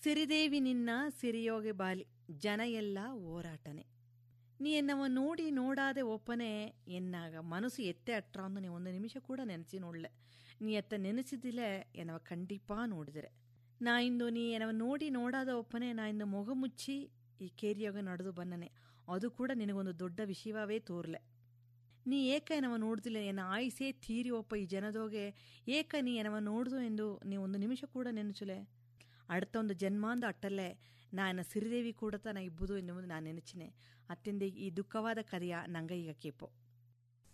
ಸಿರಿದೇವಿ ನಿನ್ನ ಸಿರಿಯೋಗೆ ಬಾಲಿ ಜನ ಎಲ್ಲ ಓರಾಟನೆ ನೀ ಎನ್ನವ ನೋಡಿ ನೋಡಾದೆ ಒಪ್ಪನೆ ಎನ್ನಾಗ ಮನಸ್ಸು ಎತ್ತೆ ಅಟ್ರ ಅಂದು ನೀ ಒಂದು ನಿಮಿಷ ಕೂಡ ನೆನೆಸಿ ನೋಡ್ಲೆ ನೀ ಎತ್ತ ನೆನೆಸಿದಿಲೆ ಎನ್ನವ ಖಂಡಿಪಾ ನೋಡಿದರೆ ನಾ ಇಂದು ನೀ ಎನ್ನವ ನೋಡಿ ನೋಡಾದ ಒಪ್ಪನೆ ನಾ ಇಂದು ಮೊಗ ಮುಚ್ಚಿ ಈ ಕೇರಿಯೋಗ ನಡೆದು ಬನ್ನನೆ ಅದು ಕೂಡ ನಿನಗೊಂದು ದೊಡ್ಡ ವಿಷಯವೇ ತೋರ್ಲೆ ನೀ ಏಕ ಏನವ ನೋಡ್ದಿಲ್ಲ ಎನ್ನ ಆಯ್ಸೇ ತೀರಿ ಒಪ್ಪ ಈ ಜನದೋಗೆ ಏಕ ನೀ ಏನವ ನೋಡ್ದು ಎಂದು ನೀ ಒಂದು ನಿಮಿಷ ಕೂಡ ನೆನೆಸುಲೆ അടുത്ത ಒಂದು ಜನ್ಮಾಂದ ಅಟ್ಟಲ್ಲೇ ನಾನು ಸಿರಿದೇವಿ ಕೂಡ ನಾ ಇಬ್ಬುದು ಎನ್ನುವುದು ನಾನು ನೆನಚಿನೆ ಅತ್ತಿಂದ ಈ ದುಃಖವಾದ ಕರೆಯ ನಂಗ ಈಗ ಕೇಪೋ